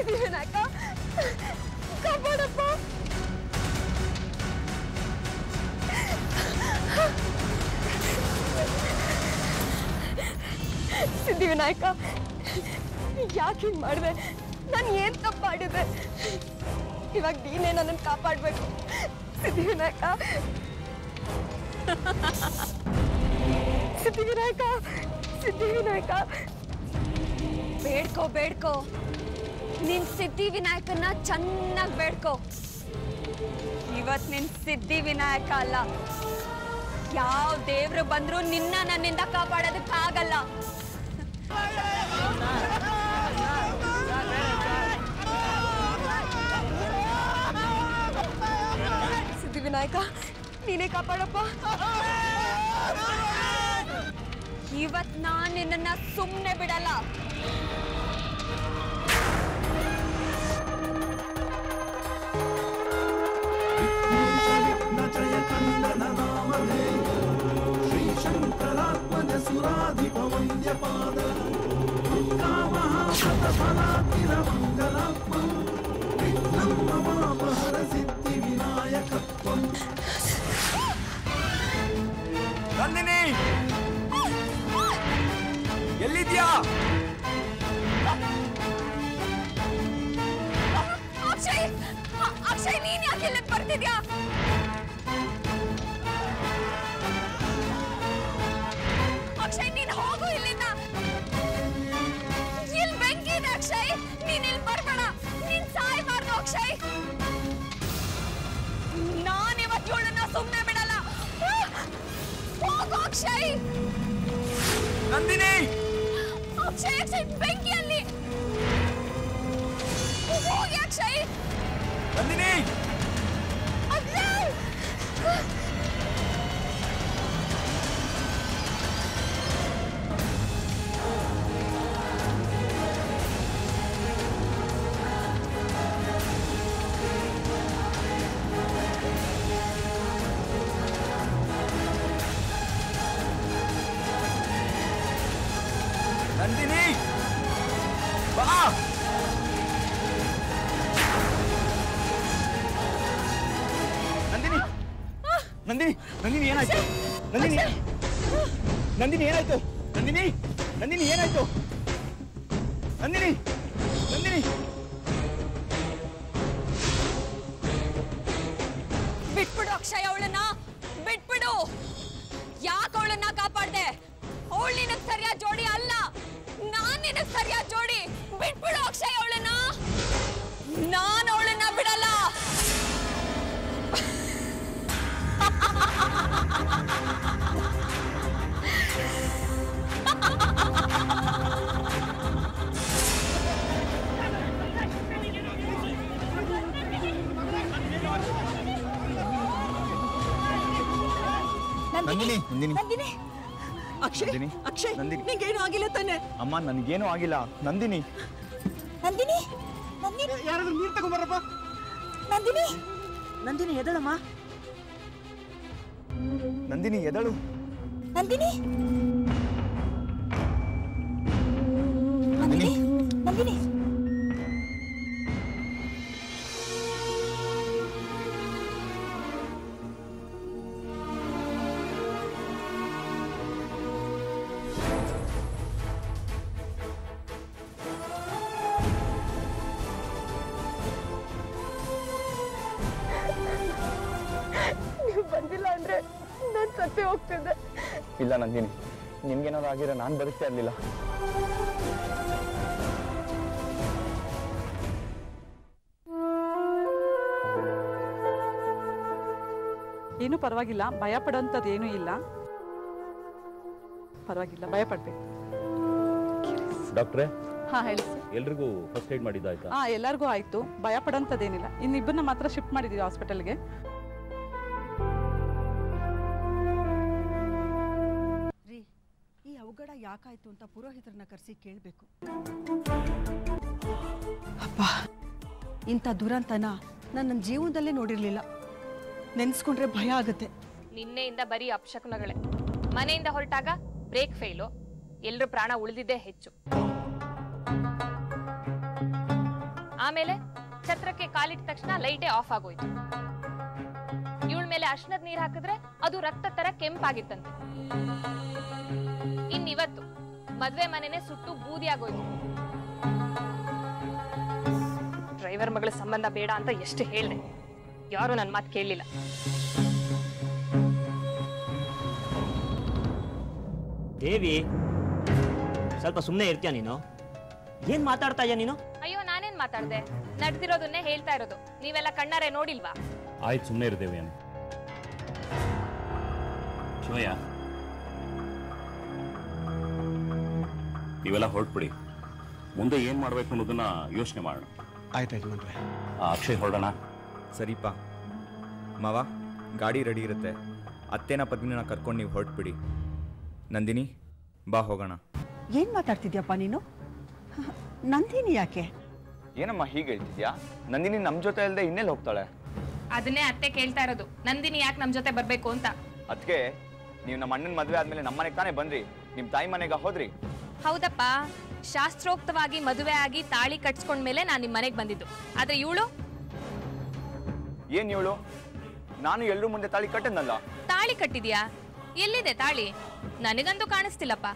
ಸಿದ್ಧಿವಿನಾಯಕ ಕಾಪಾಡಪ್ಪ ಸಿದ್ಧಿವಿನಾಯಕ ಯಾಕೆ ಹಿಂಗೆ ಮಾಡಿದೆ ನಾನು ಏನು ತಪ್ಪು ಮಾಡಿದೆ ಇವಾಗ ನೀನೇ ನನ್ನನ್ನು ಕಾಪಾಡಬೇಕು ಸಿದ್ಧಿವಿನಾಯಕ ಸಿದ್ಧಿವಿನಾಯಕ ಸಿದ್ಧಿವಿನಾಯಕ ಬೇಡ್ಕೋ ಬೇಡ್ಕೋ ನಿನ್ ಸಿದ್ಧಿ ವಿನಾಯಕನ ಚೆನ್ನಾಗಿ ಬೇಡ್ಕೋ ಇವತ್ ನಿನ್ ಸಿದ್ಧಿ ವಿನಾಯಕ ಅಲ್ಲ ಯಾವ ದೇವ್ರು ಬಂದ್ರು ನಿನ್ನ ನನ್ನಿಂದ ಕಾಪಾಡೋದಕ್ಕಾಗಲ್ಲ ಸಿದ್ಧಿ ವಿನಾಯಕ ನೀನೇ ಕಾಪಾಡಪ್ಪ ಇವತ್ ನಾನ್ ನಿನ್ನನ್ನ ಸುಮ್ನೆ ಬಿಡಲ್ಲ ನಂದಿನಿ ಎಲ್ಲಿದ್ಯಾ ಅಕ್ಷಯ್ ಅ- ಅಕ್ಷಯ್ ನೀನ್ ಯಾಕೆ ಇಲ್ಲಿಗೆ ಬರ್ತಿದ್ಯಾ ಅಕ್ಷಯ್ ನೀನ್ ಹೋಗು ಇಲ್ಲಿಂದ ಇಲ್ಲಿ ಬೆಂಕಿ ಇದೆ ಅಕ್ಷಯ್ ನೀನ್ ಇಲ್ಲಿ ಬರ್ಬೇಡ ನೀನ್ ಸಾಯ್ಬಾರ್ದು ಅಕ್ಷಯ್ ನಾನ್ ಇವತ್ತು ಇವಳನ್ನ ಸುಮ್ನೆ ಬಿಡಲ್ಲ ಹೋಗು ಅಕ್ಷಯ್ ನಂದಿನಿ ಅಕ್ಷಯ್ ಅಕ್ಷಯ್ ಬೆಂಕಿಯಲ್ಲಿ ಹೋಗಿ ಅಕ್ಷಯ್ ನಂದಿನಿ ಅಕ್ಷಯ್ ನಂದಿನಿ ಬಾ ನಂದಿನಿ ನಂದಿನಿ ನಂದಿನಿ ಏನಾಯ್ತು ನಂದಿನಿ ನಂದಿನಿ ಏನಾಯ್ತು ನಂದಿನಿ ನಂದಿನಿ ಏನಾಯ್ತು ನಂದಿನಿ ನಂದಿನಿ ಬಿಟ್ಬಿಡು ಅಕ್ಷಯ್ ಅವಳನ್ನ ಬಿಟ್ಬಿಡು ಯಾಕೆ ಅವಳನ್ನ ಕಾಪಾಡ್ದೆ ಅವಳು ನಿನಗ್ ಸರಿಯಾದ ಜೋಡಿ ಅಲ್ಲ ನಾನ್ ನಿನಗ್ ಸರಿಯಾದ ಜೋಡಿ ಬಿಟ್ಬಿಡು ಅಕ್ಷಯ್ ಅವಳನ್ನ ನಾನ್ ಅವಳನ್ನ ಬಿಡಲ್ಲ ನಂದಿನಿ ನಂದಿನಿ ನಂದಿನಿ ಅಕ್ಷಯ್ ನಂದಿನಿ? ಅಕ್ಷಯ್ ನಂದಿನಿ? ನಿಂಗೇನು ಆಗಿಲ್ಲ ತಾನೆ ಅಮ್ಮ ನನಗೇನು ಆಗಿಲ್ಲ ನಂದಿನಿ ನಂದಿನಿ ನಂದಿನಿ ಯಾರಾದ್ರೂ ನೀರು ತಗೊಂಬರಪ್ಪ ನಂದಿನಿ ನಂದಿನಿ ಎದಳಮ್ಮ ನಂದಿನಿ ಎದಳು ನಂದಿನಿ ನಂದಿನಿ ನಂದಿನಿ ನೀವು ಬಂದಿಲ್ಲ ಅಂದ್ರೆ ನಾನ್ ಸತ್ತೇ ಹೋಗ್ತಿದ್ದೆ ಇಲ್ಲ ನಂದಿನಿ ನಿಮ್ಗೇನಾದ್ರು ಆಗಿರೋ ನಾನು ಬದುಕ್ತಾ ಇರಲಿಲ್ಲ ಏನು ಪರವಾಗಿಲ್ಲ ಭಯ ಪಡೋಂಥದ್ದು ಏನೂ ಇಲ್ಲ ಪರವಾಗಿಲ್ಲ ಭಯ ಪಡ್ಬೇಕು ಡಾಕ್ಟ್ರೇ ಹಾ ಹೇಳಿ ಸರ್ ಎಲ್ರಿಗೂ ಫಸ್ಟ್ ಏಡ್ ಮಾಡಿದ್ದಾಯ್ತಾ ಹಾ ಎಲ್ಲರಿಗೂ ಆಯ್ತು ಭಯ ಪಡೋಂಥದ್ದೇನಿಲ್ಲ ಇನ್ನಿಬ್ಬರನ್ನ ಮಾತ್ರ ಶಿಫ್ಟ್ ಮಾಡಿದ್ದೀವಿ ಹಾಸ್ಪಿಟಲ್ಗೆ ರೀ ಈ ಅವಘಡ ಯಾಕಾಯ್ತು ಅಂತ ಪುರೋಹಿತರನ್ನ ಕರೆಸಿ ಕೇಳಬೇಕು ಅಪ್ಪ ಇಂಥ ದುರಂತನ ನಾನು ನನ್ನ ಜೀವನದಲ್ಲೇ ನೋಡಿರಲಿಲ್ಲ ನೆನೆಸ್ಕೊಂಡ್ರೆ ಭಯ ಆಗುತ್ತೆ ನಿನ್ನೆಯಿಂದ ಬರೀ ಅಪಶಕುನಗಳೇ ಮನೆಯಿಂದ ಹೊರಟಾಗ ಬ್ರೇಕ್ ಫೇಲು ಎಲ್ರ ಪ್ರಾಣ ಉಳಿದಿದ್ದೇ ಹೆಚ್ಚು ಆಮೇಲೆ ಛತ್ರಕ್ಕೆ ಕಾಲಿಟ್ಟ ತಕ್ಷಣ ಲೈಟೇ ಆಫ್ ಆಗೋಯ್ತು ಇವಳ ಮೇಲೆ ಅರ್ಶನದ ನೀರ್ ಹಾಕಿದ್ರೆ ಅದು ರಕ್ತ ತರ ಕೆಂಪಾಗಿತ್ತಂತೆ ಇನ್ನಿವತ್ತು ಮದ್ವೆ ಮನೆನೆ ಸುಟ್ಟು ಬೂದಿ ಆಗೋಯ್ತು ಡ್ರೈವರ್ ಮಗಳ ಸಂಬಂಧ ಬೇಡ ಅಂತ ಎಷ್ಟು ಹೇಳ್ದೆ ಯಾರು ನನ್ನ ಮಾತು ಕೇಳಲಿಲ್ಲ ದೇವಿ ಸ್ವಲ್ಪ ಸುಮ್ಮನೆ ಇರ್ತೀಯ ನೀನು ಏನ್ ಮಾತಾಡ್ತಾ ಇದೀಯ ನೀನು ಅಯ್ಯೋ ನಾನೇನ್ ಮಾತಾಡ್ದೆ ನಡೆದಿರೋದನ್ನೇ ಹೇಳ್ತಾ ಇರೋದು ನೀವೆಲ್ಲ ಕಣ್ಣಾರೆ ನೋಡಿಲ್ವಾ ಆಯ್ತು ಸುಮ್ಮನೆ ಇರ್ದೇವಿ ಅಂತ ಶಿವಯ್ಯ ನೀವೆಲ್ಲ ಹೊರಟ್ಬಿಡಿ ಮುಂದೆ ಏನು ಮಾಡಬೇಕು ಅನ್ನೋದನ್ನ ಯೋಚನೆ ಮಾಡೋಣ ಆಯ್ತು ಯಜಮಾನ್ರೆ ಆ, ಅಕ್ಷಯ್ ಹೊರಡೋಣ ಸರಿಪಾ ಮಾವ ಗಾಡಿ ರೆಡಿ ಇರುತ್ತೆ ಅತ್ತೇನ ಪದ್ಮಿನ ಕರ್ಕೊಂಡು ನೀವು ಹೊರಟ್ಬಿಡಿ ನಂದಿನಿ ಬಾ ಹೋಗೋಣ ಏನು ಮಾತಾಡ್ತಿದ್ಯಪ್ಪ ನೀನು ನಂದಿನಿ ಯಾಕೆ ಏನಮ್ಮ ಹೀಗೆ ಹೇಳ್ತಿದ್ಯಾ ನಂದಿನಿ ನಮ್ಮ ಜೊತೆ ಅಲ್ಲದೆ ಇನ್ನೆಲ್ಲಿ ಹೋಗ್ತಾಳೆ ಅದನ್ನೇ ಅತ್ತೆ ಕೇಳ್ತಾ ಇರೋದು ನಂದಿನಿ ಯಾಕೆ ನಮ್ ಜೊತೆ ಬರ್ಬೇಕು ಅಂತ ಅದಕ್ಕೆ ನೀವು ನಮ್ಮ ಅಣ್ಣನ ಮದುವೆ ಆದ್ಮೇಲೆ ನಮ್ಮ ಮನೆಗೆ ತಾನೇ ಬಂದ್ರಿ ನಿಮ್ಮ ತಾಯಿ ಮನೆಗೆ ಹೋದ್ರಿ ಹೌದಪ್ಪ ಶಾಸ್ತ್ರೋಕ್ತವಾಗಿ ಮದುವೆ ಆಗಿ ತಾಳಿ ಕಟ್ಸ್ಕೊಂಡ್ಮೇಲೆ ನಾನು ನಿಮ್ಮ ಮನೆಗೆ ಬಂದಿದ್ದು ಆದ್ರೆ ಇವಳು ಏನ್ ಇವಳು ನಾನು ಎಲ್ಲರೂ ಮುಂದೆ ತಾಳಿ ಕಟ್ಟದ್ನಲ್ಲ ತಾಳಿ ಕಟ್ಟಿದ್ಯಾ ಎಲ್ಲಿದೆ ತಾಳಿ ನನಗಂತೂ ಕಾಣಿಸ್ತಿಲ್ಲಪ್ಪ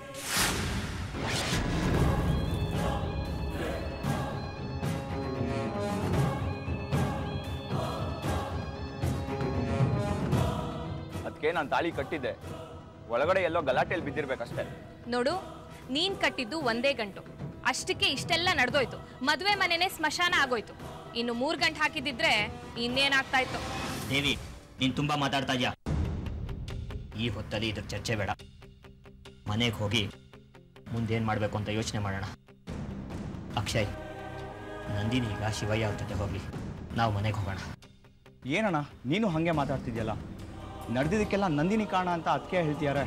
ಅದಕ್ಕೆ ನಾನು ತಾಳಿ ಕಟ್ಟಿದ್ದೆ ಒಳಗಡೆ ಎಲ್ಲೋ ಗಲಾಟೆಯಲ್ಲಿ ಬಿದ್ದಿರ್ಬೇಕಷ್ಟೇ ನೋಡು ನೀನ್ ಕಟ್ಟಿದ್ದು ಒಂದೇ ಗಂಟು ಅಷ್ಟಕ್ಕೆ ಇಷ್ಟೆಲ್ಲ ನಡೆದೋಯ್ತು ಮದುವೆ ಮನೆನೇ ಸ್ಮಶಾನ ಆಗೋಯ್ತು ಇನ್ನು ಮೂರ್ ಗಂಟು ಹಾಕಿದಿದ್ರೆ ಇನ್ನೇನಾಗ್ತಾ ಇತ್ತು ದೇವಿ ನೀನು ತುಂಬಾ ಮಾತಾಡ್ತಾ ಇದೀಯ ಈ ಹೊತ್ತಲ್ಲಿ ಇದ್ರ ಚರ್ಚೆ ಬೇಡ ಮನೆಗೆ ಹೋಗಿ ಮುಂದೇನು ಮಾಡಬೇಕು ಅಂತ ಯೋಚನೆ ಮಾಡೋಣ ಅಕ್ಷಯ್ ನಂದಿನಿ ಈಗ ಶಿವಯ್ಯ ಅವ್ರ ಜೊತೆ ಹೋಗ್ಲಿ ನಾವು ಮನೆಗೆ ಹೋಗೋಣ ಏನಣ್ಣ ನೀನು ಹಾಗೆ ಮಾತಾಡ್ತಿದ್ಯಲ್ಲ ನಡೆದಿದ್ದಕ್ಕೆಲ್ಲ ನಂದಿನಿ ಕಾರಣ ಅಂತ ಅದಕ್ಕೆ ಹೇಳ್ತಿದ್ದಾರೆ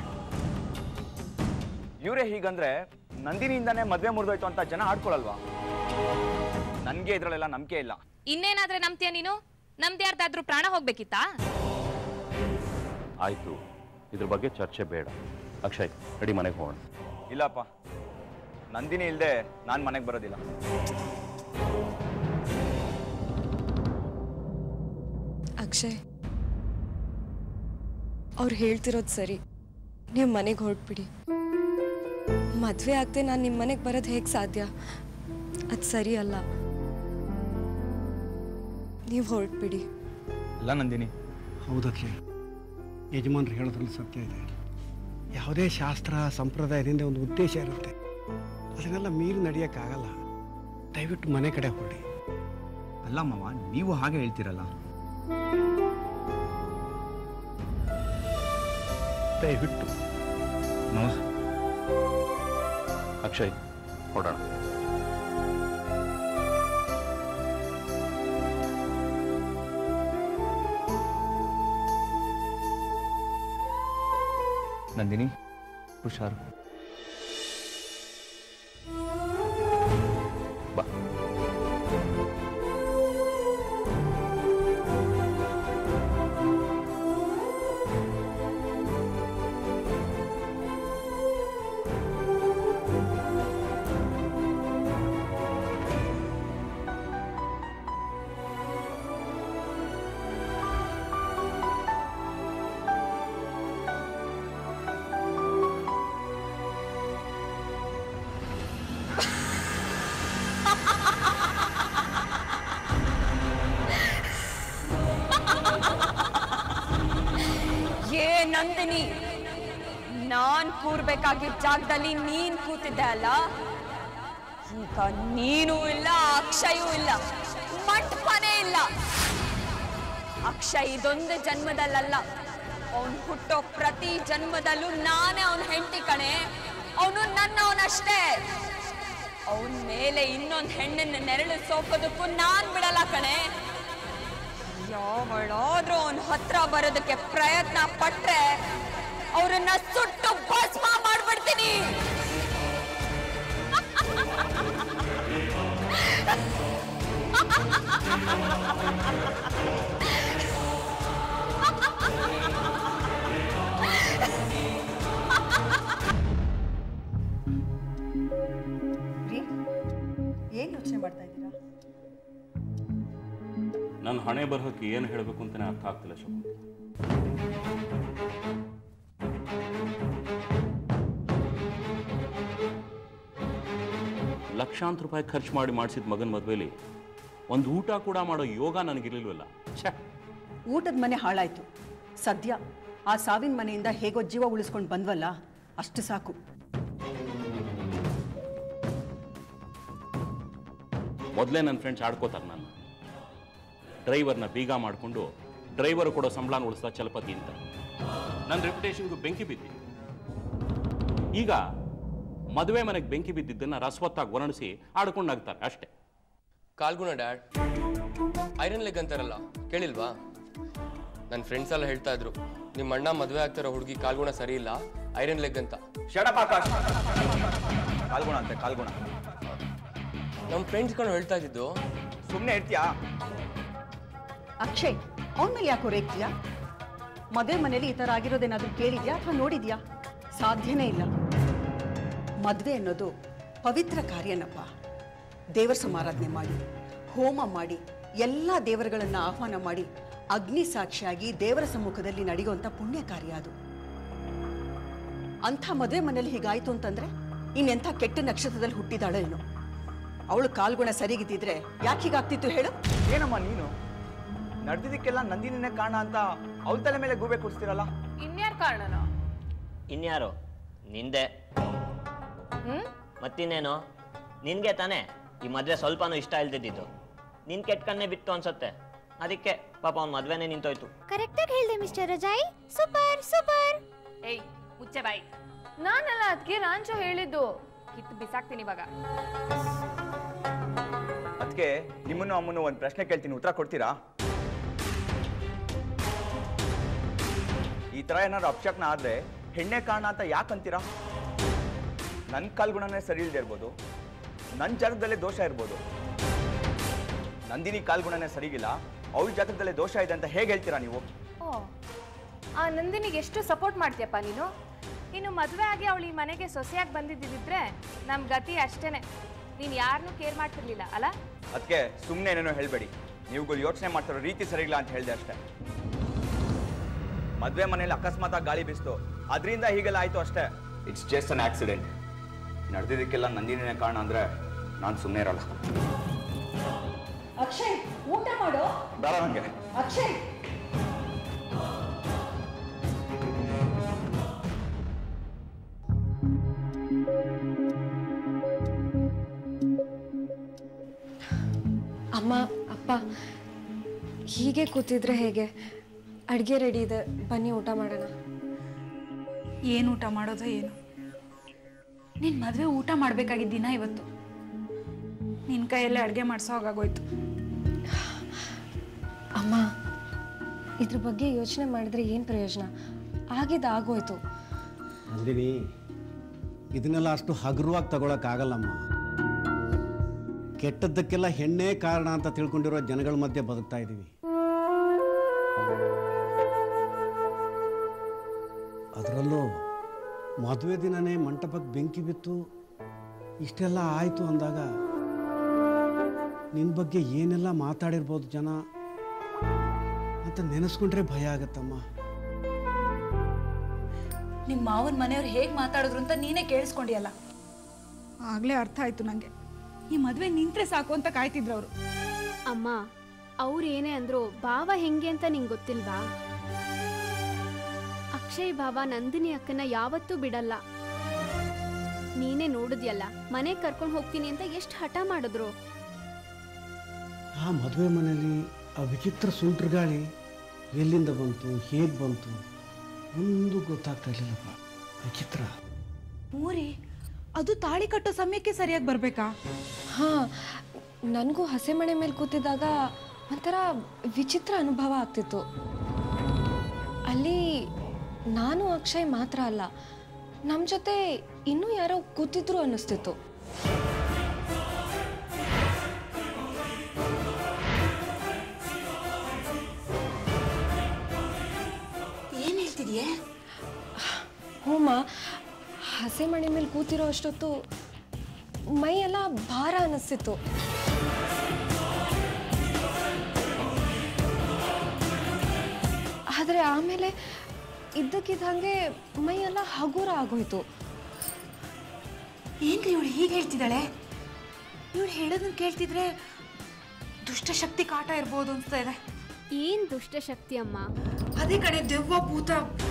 ಇವರೇ ಹೀಗಂದ್ರೆ ನಂದಿನಿಯಿಂದಾನೇ ಮದುವೆ ಮುರಿದೋಯ್ತು ಅಂತ ಜನ ಆಡ್ಕೊಳಲ್ವಾ ನನಗೆ ಇದ್ರಲ್ಲೆಲ್ಲ ನಂಬಿಕೆ ಇಲ್ಲ ಇನ್ನೇನಾದ್ರೆ ನಂಬ್ತೀಯ ನೀನು ನಮ್ದು ಯಾರ್ದಾದ್ರೂ ಪ್ರಾಣ ಹೋಗ್ಬೇಕಿತ್ತಾ ಆಯ್ತು ಇದ್ರ ಬಗ್ಗೆ ಚರ್ಚೆ ಬೇಡ ಅಕ್ಷಯ್ ರೆಡಿ ಮನೆಗೆ ಹೋಗೋಣ ಇಲ್ಲಪ್ಪ ನಂದಿನಿ ಇಲ್ಲದೆ ನಾನು ಮನೆಗೆ ಬರೋದಿಲ್ಲ ಅಕ್ಷಯ್ ಅವ್ರು ಹೇಳ್ತಿರೋದು ಸರಿ ನೀವು ಮನೆಗೆ ಹೊರಟ್ಬಿಡಿ ಮದುವೆ ಆಗದೆ ನಾನು ನಿಮ್ಮ ಮನೆಗೆ ಬರೋದು ಹೇಗೆ ಸಾಧ್ಯ ಅದು ಸರಿ ಅಲ್ಲ ನೀವು ಹೊರಟ್ಬಿಡಿ ಅಲ್ಲ ನಂದಿನಿ ಹೌದಕ್ಕೆ ಯಜಮಾನ್ರು ಹೇಳೋದ್ರಲ್ಲಿ ಸತ್ಯ ಇದೆ ಯಾವುದೇ ಶಾಸ್ತ್ರ ಸಂಪ್ರದಾಯದಿಂದ ಒಂದು ಉದ್ದೇಶ ಇರುತ್ತೆ ಅದನ್ನೆಲ್ಲ ಮೀರಿ ನಡೆಯೋಕ್ಕಾಗಲ್ಲ ದಯವಿಟ್ಟು ಮನೆ ಕಡೆ ಹೊರಡಿ ಅಲ್ಲ ಮಾವ ನೀವು ಹಾಗೆ ಹೇಳ್ತೀರಲ್ಲ ದಯವಿಟ್ಟು ಮಾವ ಅಕ್ಷಯ್ ಹೊರಡೋಣ ನಂದಿನಿ ಹುಷಾರು ಬಾ ಏ ನಂದಿನಿ ನಾನ್ ಕೂರ್ಬೇಕಾಗಿದ್ದ ಜಾಗದಲ್ಲಿ ನೀನ್ ಕೂತಿದ್ದೆ ಅಲ್ಲ ಈಗ ನೀನು ಇಲ್ಲ ಅಕ್ಷಯೂ ಇಲ್ಲ ಮಂಟಪನೇ ಇಲ್ಲ ಅಕ್ಷಯ್ ಇದೊಂದು ಜನ್ಮದಲ್ಲಲ್ಲ ಅವನ್ ಹುಟ್ಟೋ ಪ್ರತಿ ಜನ್ಮದಲ್ಲೂ ನಾನೇ ಅವನ ಹೆಂಡತಿ ಕಣೆ ಅವನು ನನ್ನವನಷ್ಟೇ ಅವನ ಮೇಲೆ ಇನ್ನೊಂದು ಹೆಣ್ಣನ್ನ ನೆರಳು ಸೋಕೋದಕ್ಕೂ ನಾನ್ ಬಿಡಲ್ಲ ಕಣೆ ಯಾವಳಾದ್ರೂ ಅವನ ಹತ್ರ ಬರೋದಕ್ಕೆ ಪ್ರಯತ್ನ ಪಟ್ರೆ ಅವ್ರನ್ನ ಸುಟ್ಟು ಭಸ್ಮ ಮಾಡ್ಬಿಡ್ತೀನಿ ರೀ ಏನು ಯೋಚನೆ ಮಾಡ್ತಾ ಇದ್ದೀರಾ ನನ್ನ ಹಣೆ ಬರಹಕ್ಕೆ ಏನು ಹೇಳಬೇಕು ಅಂತಲೇ ಅರ್ಥ ಆಗ್ತಿಲ್ಲ ಶೋಭಾ ಲಕ್ಷಾಂತರ ರೂಪಾಯಿ ಖರ್ಚು ಮಾಡಿ ಮಾಡಿಸಿದ ಮಗನ ಮದುವೆಲಿ ಒಂದು ಊಟ ಕೂಡ ಮಾಡೋ ಯೋಗ ನನಗಿರ್ಲಿಲ್ವಲ್ಲ ಛೇ ಊಟದ ಮನೆ ಹಾಳಾಯ್ತು ಸದ್ಯ ಆ ಸಾವಿನ ಮನೆಯಿಂದ ಹೇಗೋ ಜೀವ ಉಳಿಸ್ಕೊಂಡು ಬಂದ್ವಲ್ಲ ಅಷ್ಟು ಸಾಕು ಮೊದಲೇ ನನ್ನ ಫ್ರೆಂಡ್ಸ್ ಆಡ್ಕೋತಾರೆ ನನ್ನ ಡ್ರೈವರ್ನ ಬೀಗ ಮಾಡಿಕೊಂಡು ಡ್ರೈವರ್ ಕೊಡೋ ಸಂಬಳನ ಉಳಿಸ್ತಾ ಚಲಪತಿ ಅಂತ ನನ್ನ ರೆಪ್ಯುಟೇಷನ್ಗೂ ಬೆಂಕಿ ಬಿದ್ದಿತ್ತು ಈಗ ಮದುವೆ ಮನೆಗೆ ಬೆಂಕಿ ಬಿದ್ದಿದ್ದನ್ನು ರಸವತ್ತಾಗಿ ವರ್ಣಿಸಿ ಆಡ್ಕೊಂಡು ನಗ್ತಾರೆ ಅಷ್ಟೇ ಕಾಲ್ಗುಣ ಡ್ಯಾಡ್ ಐರನ್ ಲೆಗ್ ಅಂತಾರಲ್ಲ ಕೇಳಿಲ್ವಾ ನನ್ನ ಫ್ರೆಂಡ್ಸ್ ಎಲ್ಲ ಹೇಳ್ತಾ ಇದ್ರು ನಿಮ್ಮ ಅಣ್ಣ ಮದುವೆ ಆಗ್ತಿರೋ ಹುಡುಗಿ ಕಾಲ್ಗುಣ ಸರಿ ಇಲ್ಲ ಐರನ್ ಲೆಗ್ ಅಂತ ಶಡಪ್ ಆಕಾಶ್ ಕಾಲ್ಗುಣ ಅಂತೆ ಕಾಲ್ಗುಣ ನಮ್ಮ ಫ್ರೆಂಡ್ಸ್ಗಳು ಹೇಳ್ತಾ ಇದ್ದಿದ್ದು ಸುಮ್ಮನೆ ಇರ್ತೀಯಾ ಅಕ್ಷಯ್ ಅವನ ಮೇಲೆ ಯಾಕೋ ರೇಗ್ತೀಯಾ ಮದುವೆ ಮನೇಲಿ ಈ ಥರ ಆಗಿರೋದೇನಾದ್ರೂ ಕೇಳಿದ್ಯಾ ಅಥವಾ ನೋಡಿದ್ಯಾ ಸಾಧ್ಯನೇ ಇಲ್ಲ ಮದುವೆ ಅನ್ನೋದು ಪವಿತ್ರ ಕಾರ್ಯನಪ್ಪ ದೇವರ ಸಮಾರಾಧನೆ ಮಾಡಿ ಹೋಮ ಮಾಡಿ ಎಲ್ಲ ದೇವರುಗಳನ್ನು ಆಹ್ವಾನ ಮಾಡಿ ಅಗ್ನಿ ಸಾಕ್ಷಿಯಾಗಿ ದೇವರ ಸಮ್ಮುಖದಲ್ಲಿ ನಡೆಯುವಂಥ ಪುಣ್ಯ ಕಾರ್ಯ ಅದು ಅಂಥ ಮದುವೆ ಮನೇಲಿ ಹೀಗಾಯ್ತು ಅಂತಂದ್ರೆ ಇನ್ನೆಂಥ ಕೆಟ್ಟ ನಕ್ಷತ್ರದಲ್ಲಿ ಹುಟ್ಟಿದಾಳೋ ಏನೋ ಅವಳು ಕಾಲ್ಗುಣ ಸರಿಗಿದ್ದಿದ್ರೆ ಯಾಕೆ ಹೀಗಾಗ್ತಿತ್ತು ಹೇಳು ಏನಮ್ಮ ನೀನು ನಡೆದಿದ್ದಕ್ಕೆಲ್ಲ ನಂದಿನಿನೇ ಕಾರಣ ಅಂತ ಅವಳ ತಲೆ ಮೇಲೆ ಗೂಬೆ ಕೊಡ್ಸ್ತಿರಲ್ಲ ಇನ್ಯಾರ ಕಾರಣನ ಇನ್ಯಾರು ನಿಂದೆ ಮತ್ತಿನ್ನೇನು ನಿನ್ಗೆ ತಾನೇ ಈ ಮದ್ವೆ ಸ್ವಲ್ಪನೂ ಇಷ್ಟ ಇಲ್ದಿದ್ದು ನಿನ್ ಕೆಟ್ಟ ಕಣ್ಣೆ ಬಿತ್ತು ಅನ್ಸತ್ತೆ ಅದಕ್ಕೆ ಪಾಪ ಅವ್ನ ಮದ್ವೆನೇ ನಿಂತೋಯ್ತು ಕರೆಕ್ಟಾಗಿ ಹೇಳ್ದೆ ಮಿಸ್ಟರ್ ರಜಾಯ್ ಸೂಪರ್ ಸೂಪರ್ ಏಯ್ ಮುಚ್ಚೆ ಬಾಯಿ ನಾನಲ್ಲ ಅದಕ್ಕೆ ರಾಂಚು ಹೇಳಿದ್ದು ಕಿತ್ತು ಬಿಸಾಕ್ತೀನಿ ಇವಾಗ ಅದಕ್ಕೆ ನಿಮ್ಮನ್ನು ಅಮ್ಮನ್ನು ಒಂದು ಪ್ರಶ್ನೆ ಕೇಳ್ತೀನಿ ಉತ್ತರ ಕೊಡ್ತೀರಾ ಈ ಥರ ಏನಾದ್ರು ಅಪಶಕ್ನ ಆದರೆ ಹೆಣ್ಣೆ ಕಾರಣ ಅಂತ ಯಾಕಂತೀರಾ ನನ್ನ ಕಾಲ್ಗುಣನೇ ಸರಿ ಇಲ್ಲದೆ ಇರ್ಬೋದು ನನ್ನ ಜಾತಕದಲ್ಲೇ ದೋಷ ಇರ್ಬೋದು ನಂದಿನಿ ಕಾಲ್ಗುಣನೇ ಸರಿಗಿಲ್ಲ ಅವಳ ಜಾತಕದಲ್ಲೇ ದೋಷ ಇದೆ ಅಂತ ಹೇಗೆ ಹೇಳ್ತೀರಾ ನೀವು ಓ ಆ ನಂದಿನಿಗೆ ಎಷ್ಟು ಸಪೋರ್ಟ್ ಮಾಡ್ತೀಯಪ್ಪ ನೀನು ಇನ್ನು ಮದುವೆ ಆಗಿ ಅವಳು ಈ ಮನೆಗೆ ಸೊಸೆಯಾಗಿ ಬಂದಿದ್ದಿದ್ರೆ ನಮ್ಮ ಗತಿ ಅಷ್ಟೇನೆ ನೀನು ಯಾರನ್ನೂ ಕೇರ್ ಮಾಡ್ತಿರ್ಲಿಲ್ಲ ಅಲ್ಲ ಅದಕ್ಕೆ ಸುಮ್ಮನೆ ಏನೇನೋ ಹೇಳಬೇಡಿ ನೀವುಗಳು ಯೋಚನೆ ಮಾಡ್ತಿರೋ ರೀತಿ ಸರಿಗಿಲ್ಲ ಅಂತ ಹೇಳಿದೆ ಅಷ್ಟೇ ಮದುವೆ ಮನೇಲಿ ಅಕಸ್ಮಾತ್ ಗಾಳಿ ಬೀಸ್ತು ಅದರಿಂದ ಹೀಗೆಲ್ಲ ಆಯ್ತು ಅಷ್ಟೇ ಇಟ್ಸ್ ಜಸ್ಟ್ ಅನ್ ಆಕ್ಸಿಡೆಂಟ್ ನಡೆದಿದ್ದಕ್ಕೆಲ್ಲ ನಂದಿನಿನೇ ಕಾರಣ ಅಂದ್ರೆ ನಾನು ಸುಮ್ಮನೆ ಇರಲ್ಲ ಅಕ್ಷಯ್ ಊಟ ಮಾಡೋ ಬೇಡ ನನಗೆ ಅಕ್ಷಯ್ ಅಮ್ಮ ಅಪ್ಪ ಹೀಗೆ ಕೂತಿದ್ರೆ ಹೇಗೆ ಅಡುಗೆ ರೆಡಿ ಇದೆ ಬನ್ನಿ ಊಟ ಮಾಡೋಣ ಏನು ಊಟ ಮಾಡೋದೋ ಏನು ನಿನ್ನ ಮದುವೆ ಊಟ ಮಾಡಬೇಕಾಗಿದ್ದ ದಿನ ಇವತ್ತು ನಿನ್ನ ಕೈಯಲ್ಲೇ ಅಡುಗೆ ಮಾಡಿಸೋ ಹಾಗಾಗೋಯ್ತು ಅಮ್ಮ ಇದ್ರ ಬಗ್ಗೆ ಯೋಚನೆ ಮಾಡಿದ್ರೆ ಏನು ಪ್ರಯೋಜನ ಆಗಿದ್ದು ಆಗೋಯ್ತು ನಂದಿನಿ ಇದನ್ನೆಲ್ಲ ಅಷ್ಟು ಹಗುರವಾಗಿ ತಗೊಳಕ್ಕಾಗಲ್ಲಮ್ಮ ಕೆಟ್ಟದ್ದಕ್ಕೆಲ್ಲ ಹೆಣ್ಣೇ ಕಾರಣ ಅಂತ ತಿಳ್ಕೊಂಡಿರೋ ಜನಗಳ ಮಧ್ಯೆ ಬದುಕ್ತಾ ಇದ್ದೀವಿ ಅದರಲ್ಲೂ ಮದುವೆ ದಿನನೇ ಮಂಟಪಕ್ಕೆ ಬೆಂಕಿ ಬಿತ್ತು ಇಷ್ಟೆಲ್ಲ ಆಯಿತು ಅಂದಾಗ ನಿನ್ನ ಬಗ್ಗೆ ಏನೆಲ್ಲ ಮಾತಾಡಿರ್ಬೋದು ಜನ ಅಂತ ನೆನೆಸ್ಕೊಂಡ್ರೆ ಭಯ ಆಗತ್ತಮ್ಮ ನಿಮ್ಮ ಮಾವನ ಮನೆಯವ್ರು ಹೇಗೆ ಮಾತಾಡಿದ್ರು ಅಂತ ನೀನೇ ಕೇಳಿಸ್ಕೊಂಡಿಯಲ್ಲ ಆಗಲೇ ಅರ್ಥ ಆಯ್ತು ನನಗೆ ಈ ಮದುವೆ ನಿಂತ್ರೆ ಸಾಕು ಅಂತ ಕಾಯ್ತಿದ್ರು ಅವರು ಅಮ್ಮ ಅವ್ರು ಏನೇ ಅಂದ್ರು ಭಾವ ಹೆಂಗೆ ಅಂತ ನಿಂಗೆ ಗೊತ್ತಿಲ್ವಾ ಅಕ್ಷಯ್ ಭಾವ ನಂದಿನಿ ಅಕ್ಕನ ಯಾವತ್ತೂ ಬಿಡಲ್ಲ ನೀನೇ ನೋಡಿದ್ಯಲ್ಲ ಮನೆಗೆ ಕರ್ಕೊಂಡು ಹೋಗ್ತೀನಿ ಅಂತ ಎಷ್ಟು ಹಠ ಮಾಡಿದ್ರು ಆ ಮದುವೆ ಮನೆಯಲ್ಲಿ ಆ ವಿಚಿತ್ರ ಸುಂಟ್ರ ಗಾಳಿ ಎಲ್ಲಿಂದ ಬಂತು ಹೇಗೆ ಬಂತು ಒಂದು ಗೊತ್ತಾಗ್ತಾ ಇರಲಿಲ್ಲಪ್ಪ ವಿಚಿತ್ರ ಮೂರಿ ಅದು ತಾಳಿ ಕಟ್ಟೋ ಸಮಯಕ್ಕೆ ಸರಿಯಾಗಿ ಬರಬೇಕಾ ಹಾಂ ನನಗೂ ಹಸೆಮಣೆ ಮೇಲೆ ಕೂತಿದ್ದಾಗ ಒಂಥರ ವಿಚಿತ್ರ ಅನುಭವ ಆಗ್ತಿತ್ತು ಅಲ್ಲಿ ನಾನು ಅಕ್ಷಯ್ ಮಾತ್ರ ಅಲ್ಲ ನಮ್ಮ ಜೊತೆ ಇನ್ನೂ ಯಾರೋ ಕೂತಿದ್ರು ಅನ್ನಿಸ್ತಿತ್ತು ಏನು ಹೇಳ್ತಿದ್ಯೆ ಹೂಮ ಹಸೆಮಣೆ ಮೇಲೆ ಕೂತಿರೋ ಅಷ್ಟೊತ್ತು ಮೈ ಎಲ್ಲ ಭಾರ ಅನ್ನಿಸ್ತಿತ್ತು ಆದರೆ ಆಮೇಲೆ ಇದ್ದಕ್ಕಿದ್ದ ಹಾಗೆ ಮೈಯೆಲ್ಲ ಹಗುರ ಆಗೋಯ್ತು ಏನ್ರಿ ಇವಳು ಹೀಗೆ ಹೇಳ್ತಿದ್ದಾಳೆ ಇವಳು ಹೇಳೋದನ್ನ ಕೇಳ್ತಿದ್ರೆ ದುಷ್ಟಶಕ್ತಿ ಕಾಟ ಇರ್ಬೋದು ಅನ್ಸ್ತಾ ಇದೆ ಏನ್ ದುಷ್ಟಶಕ್ತಿ ಅಮ್ಮ ಅದೇ ಕಡೆ ದೆವ್ವ ಭೂತ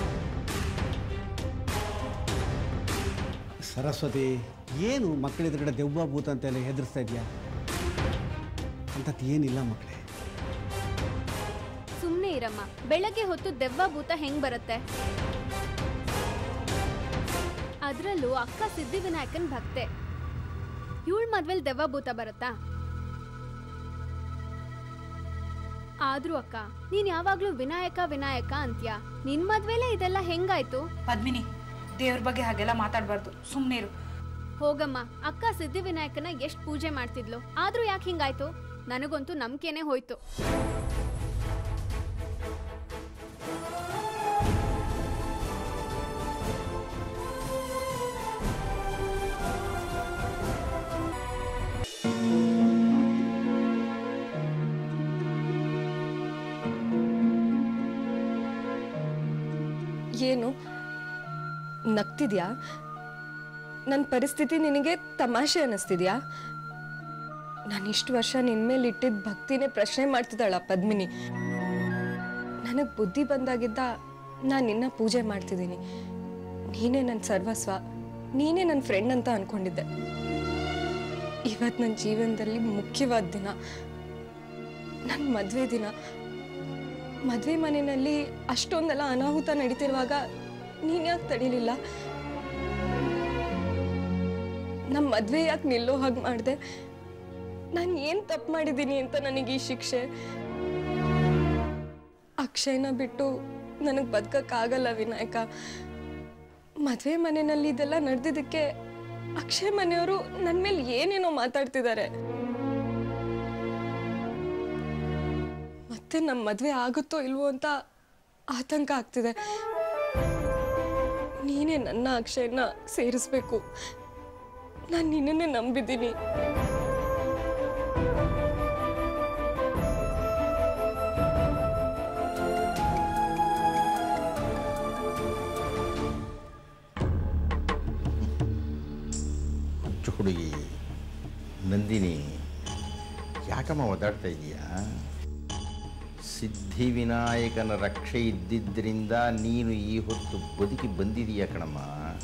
ಸರಸ್ವತಿ ಏನು ಮಕ್ಕಳ ಎದುರುಗಡೆ ದೆವ್ವ ಭೂತ ಅಂತೆಲ್ಲ ಹೆದರ್ಸ್ತಾ ಇದೆಯಾ ಅಂಥದ್ದು ಏನಿಲ್ಲ ಮಕ್ಕಳೇ ಸುಮ್ನೆ ಇರಮ್ಮ ಬೆಳಗ್ಗೆ ಹೊತ್ತು ದೆವ್ವ ಭೂತ ಹೆಂಗ್ ಬರುತ್ತೆ ಅದ್ರಲ್ಲೂ ಅಕ್ಕ ಸಿದ್ಧಿವಿನಾಯಕನ್ ಭಕ್ತೆ ಇವಳ ಮದ್ವೆಲ್ ದೆವ್ವ ಭೂತ ಬರುತ್ತಾ ಆದ್ರೂ ಅಕ್ಕ ನೀನ್ ಯಾವಾಗ್ಲೂ ವಿನಾಯಕ ವಿನಾಯಕ ಅಂತ್ಯ ನಿನ್ ಮದ್ವೆಲೇ ಇದೆಲ್ಲ ಹೆಂಗಾಯ್ತು ಪದ್ಮಿನಿ ದೇವ್ರ ಬಗ್ಗೆ ಹಾಗೆಲ್ಲ ಮಾತಾಡಬಾರ್ದು ಸುಮ್ಮನೆ ಇರು ಹೋಗಮ್ಮ ಅಕ್ಕ ಸಿದ್ಧಿವಿನಾಯಕನ ಎಷ್ಟ್ ಪೂಜೆ ಮಾಡ್ತಿದ್ಲು ಆದ್ರೂ ಯಾಕೆ ಹಿಂಗಾಯ್ತು ನನಗಂತೂ ನಂಬಿಕೆನೆ ಹೋಯ್ತು ಏನು ನಗ್ತಿದ್ಯಾ ನನ್ನ ಪರಿಸ್ಥಿತಿ ನಿನಗೆ ತಮಾಷೆ ಅನ್ನಿಸ್ತಿದ್ಯಾ ನಾನು ಇಷ್ಟು ವರ್ಷ ನಿನ್ನ ಮೇಲೆ ಇಟ್ಟಿದ್ದ ಭಕ್ತಿನೇ ಪ್ರಶ್ನೆ ಮಾಡ್ತಿದ್ದಾಳ ಪದ್ಮಿನಿ ನನಗೆ ಬುದ್ಧಿ ಬಂದಾಗಿದ್ದ ನಾನು ನಿನ್ನ ಪೂಜೆ ಮಾಡ್ತಿದ್ದೀನಿ ನೀನೇ ನನ್ನ ಸರ್ವಸ್ವ ನೀನೇ ನನ್ನ ಫ್ರೆಂಡ್ ಅಂತ ಅನ್ಕೊಂಡಿದ್ದೆ ಇವತ್ತು ನನ್ನ ಜೀವನದಲ್ಲಿ ಮುಖ್ಯವಾದ ದಿನ ನನ್ನ ಮದುವೆ ದಿನ ಮದುವೆ ಮನೆಯಲ್ಲಿ ಅಷ್ಟೊಂದೆಲ್ಲ ಅನಾಹುತ ನಡೀತಿರುವಾಗ ನೀನ್ ಯಾಕೆ ತಡೀಲಿಲ್ಲ ನಮ್ಮ ಮದುವೆ ಯಾಕೆ ನಿಲ್ಲೋ ಹಾಗೆ ಮಾಡಿದೆ ನಾನು ಏನು ತಪ್ಪು ಮಾಡಿದ್ದೀನಿ ಅಂತ ನನಗೆ ಈ ಶಿಕ್ಷೆ ಅಕ್ಷಯನ ಬಿಟ್ಟು ನನಗೆ ಬದುಕಕ್ಕಾಗಲ್ಲ ವಿನಾಯಕ ಮದುವೆ ಮನೆಯಲ್ಲಿ ಇದೆಲ್ಲ ನಡೆದಿದ್ದಕ್ಕೆ ಅಕ್ಷಯ್ ಮನೆಯವರು ನನ್ನ ಮೇಲೆ ಏನೇನೋ ಮಾತಾಡ್ತಿದ್ದಾರೆ ಮತ್ತೆ ನಮ್ಮ ಮದುವೆ ಆಗುತ್ತೋ ಇಲ್ವೋ ಅಂತ ಆತಂಕ ಆಗ್ತಿದೆ ನೀನೇ ನನ್ನ ಅಕ್ಷಯನ ಸೇರಿಸ್ಬೇಕು ನಾನು ನಿನ್ನನ್ನೇ ನಂಬಿದ್ದೀನಿ ಹುಚ್ಚು ಹುಡುಗಿ ನಂದಿನಿ ಯಾಕಮ್ಮ ಒದಾಡ್ತಾ ಇದೀಯಾ ಸಿದ್ಧಿವಿನಾಯಕನ ರಕ್ಷೆ ಇದ್ದಿದ್ದರಿಂದ ನೀನು ಈ ಹೊತ್ತು ಬದುಕಿ ಬಂದಿದೀಯ ಕಣಮ್ಮ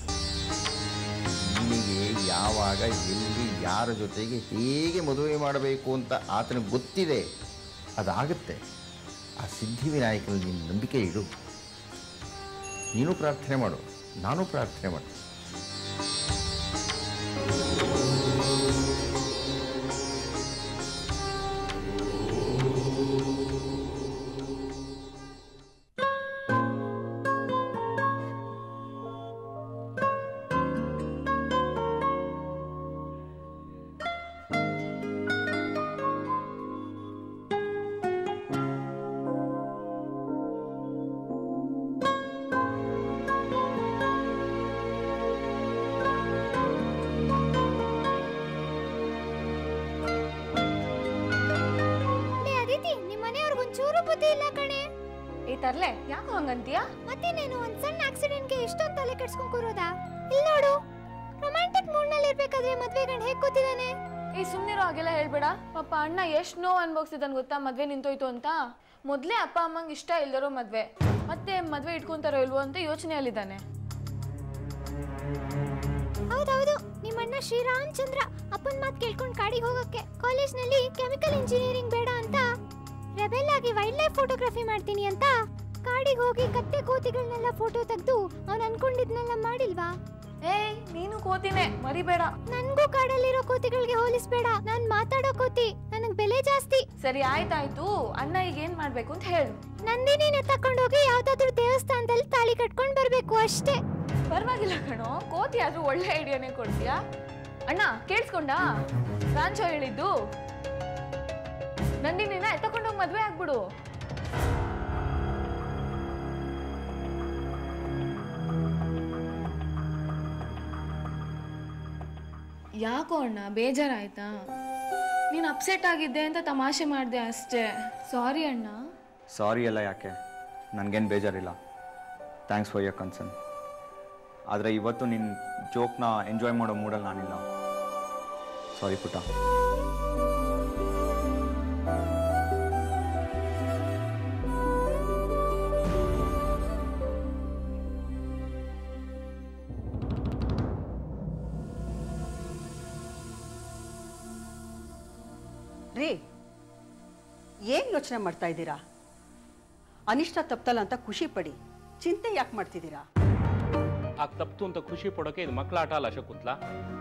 ನಿನಗೆ ಯಾವಾಗ ಎಲ್ಲಿ ಯಾರ ಜೊತೆಗೆ ಹೇಗೆ ಮದುವೆ ಮಾಡಬೇಕು ಅಂತ ಆತನಿಗೆ ಗೊತ್ತಿದೆ ಅದಾಗುತ್ತೆ ಆ ಸಿದ್ಧಿವಿನಾಯಕನಲ್ಲಿ ನೀನು ನಂಬಿಕೆ ಇಡು ನೀನು ಪ್ರಾರ್ಥನೆ ಮಾಡು ನಾನು ಪ್ರಾರ್ಥನೆ ಮಾಡು ಅದಿತಿ ನಿಮ್ಮ ಮನೆಯವ್ರಿಗೆ ಒಂಚೂರು ಬುದ್ಧಿ ಇಲ್ಲ ಕಣೆ ಈ ತರ್ಲೆ ಯಾಕೋ ಹಂಗಂತೀಯ ಮತ್ತೇನೇನು ಒಂದ್ ಸಣ್ಣ ಆಕ್ಸಿಡೆಂಟ್ಗೆ ಇಷ್ಟೊಂದು ತಲೆ ಕೆಡ್ಸ್ಕೊಂಡ್ ಕೂರೋದಾ ಇಲ್ಲಿ ನೋಡು ರೊಮ್ಯಾಂಟಿಕ್ ಮೂಡ್ ನಲ್ಲಿ ಇರ್ಬೇಕಾದ್ರೆ ಮದ್ವೆ ಗಂಡ ಹೇಗ್ ಕೂತಿದಾನೆ ಈ ಸುಮ್ನಿರೋ ಹಾಗೆಲ್ಲ ಹೇಳ್ಬೇಡ ಪಾಪ ಅಣ್ಣ ಎಷ್ಟು ನೋವು ಅನ್ಭವಿಸಿದನ್ ಗೊತ್ತಾ ಮದ್ವೆ ನಿಂತೋಯ್ತು ಅಂತ ಮೊದ್ಲೇ ಅಪ್ಪ ಅಮ್ಮಂಗೆ ಇಷ್ಟ ಇಲ್ದಿರೋ ಮದ್ವೆ ಮತ್ತೆ ಮದ್ವೆ ಇಟ್ಕೊಂತಾರೋ ಇಲ್ವೋ ಅಂತ ಯೋಚನೆಯಲ್ಲಿದ್ದಾನೆ ಹೌದೌದು ನಿಮ್ಮಣ್ಣ ಶ್ರೀರಾಮಚಂದ್ರ ಅಪ್ಪನ್ ಮಾತ್ ಕೇಳ್ಕೊಂಡ್ ಕಾಡಿಗೆ ಹೋಗಕ್ಕೆ ಕಾಲೇಜ್ ನಲ್ಲಿ ಕೆಮಿಕಲ್ ಇಂಜಿನಿಯರಿಂಗ್ ಬೇಡ ಅಂತ ರೆಬೆಲ್ ಆಗಿ ವೈಲ್ಡ್ ಲೈಫ್ ಫೋಟೋಗ್ರಫಿ ಮಾಡ್ತೀನಿ ಅಂತ ಕಾಡಿಗೆ ಹೋಗಿ ಕತ್ತೆ ಕೋತಿಗಳನ್ನೆಲ್ಲ ಫೋಟೋ ತೆಗೆದು ಅವ್ನು ಅನ್ಕೊಂಡಿದ್ನೆಲ್ಲ ಮಾಡಿಲ್ವಾ ಏಯ್ ನೀನು ಕೋತಿನೇ ಮರಿಬೇಡ ನನ್ಗೂ ಕಾಡಲ್ಲಿರೋ ಕೋತಿಗಳಿಗೆ ಹೋಲಿಸ್ಬೇಡ ನಾನ್ ಮಾತಾಡೋ ಕೋತಿ ನನಗ್ ಬೆಲೆ ಜಾಸ್ತಿ ಸರಿ ಆಯ್ತಾಯ್ತು ಅಣ್ಣ ಈಗ ಏನ್ ಮಾಡ್ಬೇಕು ಅಂತ ಹೇಳು ನಂದಿನಿನ ತಕೊಂಡೋಗಿ ಯಾವ್ದಾದ್ರು ದೇವಸ್ಥಾನದಲ್ಲಿ ತಾಳಿ ಕಟ್ಕೊಂಡ್ ಬರ್ಬೇಕು ಅಷ್ಟೇ ಪರವಾಗಿಲ್ಲ ಕಣೋ ಕೋತಿ ಆದ್ರೂ ಒಳ್ಳೆ ಐಡಿಯಾನೇ ಕೊಡ್ತೀಯಾ ಅಣ್ಣ ಕೇಳಿಸ್ಕೊಂಡ ರಾಂಚೋ ಹೇಳಿದ್ದು ನಂದಿನಿನ ಎತ್ತಕೊಂಡೋಗಿ ಮದ್ವೆ ಆಗ್ಬಿಡು ಯಾಕೋ ಅಣ್ಣ ಬೇಜಾರಾಯ್ತಾ ನೀನು ಅಪ್ಸೆಟ್ ಆಗಿದ್ದೆ ಅಂತ ತಮಾಷೆ ಮಾಡಿದೆ ಅಷ್ಟೇ ಸಾರಿ ಅಣ್ಣ ಸಾರಿ ಎಲ್ಲ ಯಾಕೆ ನನಗೇನು ಬೇಜಾರಿಲ್ಲ ಥ್ಯಾಂಕ್ಸ್ ಫಾರ್ ಯರ್ ಕನ್ಸರ್ನ್ ಆದರೆ ಇವತ್ತು ನಿನ್ನ ಜೋಕ್ನ ಎಂಜಾಯ್ ಮಾಡೋ ಮೂಡಲ್ಲಿ ನಾನಿಲ್ಲ ಸಾರಿ ಪುಟ್ಟ ರೀ ಏನು ಯೋಚನೆ ಮಾಡ್ತಾ ಇದ್ದೀರಾ ಅನಿಷ್ಟ ತಪ್ತಲ್ಲ ಅಂತ ಖುಷಿ ಪಡಿ ಚಿಂತೆ ಯಾಕೆ ಮಾಡ್ತಿದ್ದೀರಾ ಆ ತಪ್ತು ಅಂತ ಖುಷಿ ಪಡೋಕೆ ಇದು ಮಕ್ಕಳ ಆಟ ಅಲ್ಲ ಶಕುಂತ್ಲ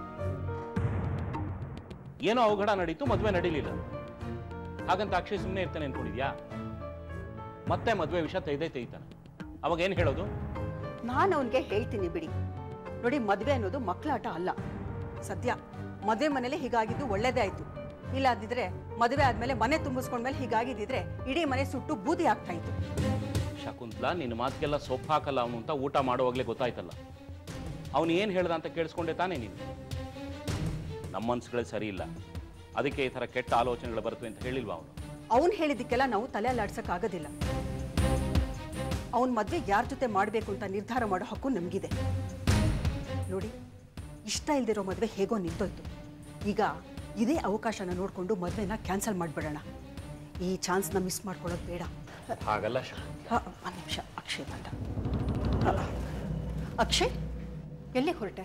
ಏನೋ ಅವಘಡ ನಡೀತು ಮದುವೆ ನಡೀಲಿಲ್ಲ ಹಾಗಂತ ಅಕ್ಷಯ್ ಸುಮ್ಮನೆ ಇರ್ತಾನೆ ಅನ್ಕೊಂಡಿದ್ಯಾ ಮತ್ತೆ ಮದುವೆ ವಿಷಯ ತೆಗೆದೇ ತೆಗಿತಾನೆ ಅವಾಗ ಏನು ಹೇಳೋದು ನಾನು ಅವನಿಗೆ ಹೇಳ್ತೀನಿ ಬಿಡಿ ನೋಡಿ ಮದುವೆ ಅನ್ನೋದು ಮಕ್ಕಳ ಆಟ ಅಲ್ಲ ಸದ್ಯ ಮದುವೆ ಮನೇಲಿ ಹೀಗಾಗಿದ್ದು ಒಳ್ಳೇದೇ ಆಯ್ತು ಇಲ್ಲಾದಿದ್ರೆ ಮದುವೆ ಆದ್ಮೇಲೆ ಮನೆ ತುಂಬಿಸ್ಕೊಂಡ್ಮೇಲೆ ಹೀಗಾಗಿದ್ದಿದ್ರೆ ಇಡೀ ಮನೆ ಸುಟ್ಟು ಬೂದಿ ಆಗ್ತಾ ಇತ್ತು ಶಕುಂತ್ಲಾ ನಿನ್ನ ಮಾತಿಗೆಲ್ಲ ಸೊಪ್ಪು ಹಾಕಲ್ಲ ಅವನು ಅಂತ ಊಟ ಮಾಡುವಾಗಲೇ ಗೊತ್ತಾಯ್ತಲ್ಲ ಅವನು ಏನು ಹೇಳ್ದ ಅಂತ ಕೇಳಿಸ್ಕೊಂಡೆ ತಾನೇ ನೀನು ನಮ್ಮ ಮನ್ಸುಗಳೇ ಸರಿ ಇಲ್ಲ ಅದಕ್ಕೆ ಈ ಥರ ಕೆಟ್ಟ ಆಲೋಚನೆಗಳು ಬರ್ತವೆ ಅಂತ ಹೇಳಿಲ್ವಾ ಅವನು ಅವನು ಹೇಳಿದ್ದಕ್ಕೆಲ್ಲ ನಾವು ತಲೆ ಅಲ್ಲಾಡ್ಸಕ್ ಆಗೋದಿಲ್ಲ ಅವನ ಮದ್ವೆ ಯಾರ ಜೊತೆ ಮಾಡಬೇಕು ಅಂತ ನಿರ್ಧಾರ ಮಾಡೋ ಹಕ್ಕು ನಮಗಿದೆ ನೋಡಿ ಇಷ್ಟ ಇಲ್ದಿರೋ ಮದುವೆ ಹೇಗೋ ನಿಂತೋಯ್ತು ಈಗ ಇದೇ ಅವಕಾಶನ ನೋಡಿಕೊಂಡು ಮದುವೆನ ಕ್ಯಾನ್ಸಲ್ ಮಾಡಿಬಿಡೋಣ ಈ ಚಾನ್ಸ್ನ ಮಿಸ್ ಮಾಡ್ಕೊಳ್ಳೋದು ಬೇಡ ಹಾಗಲ್ಲ ಶಕುಂತ್ಲಾ ಹ, ಒಂದ್ ನಿಮಿಷ ಅಕ್ಷಯ್ ಬಂದ ಹ, ಅಕ್ಷಯ್ ಎಲ್ಲಿ ಹೊರಟೆ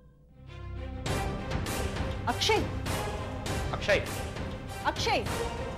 ಅಕ್ಷಯ್ ಅಕ್ಷಯ್ ಅಕ್ಷಯ್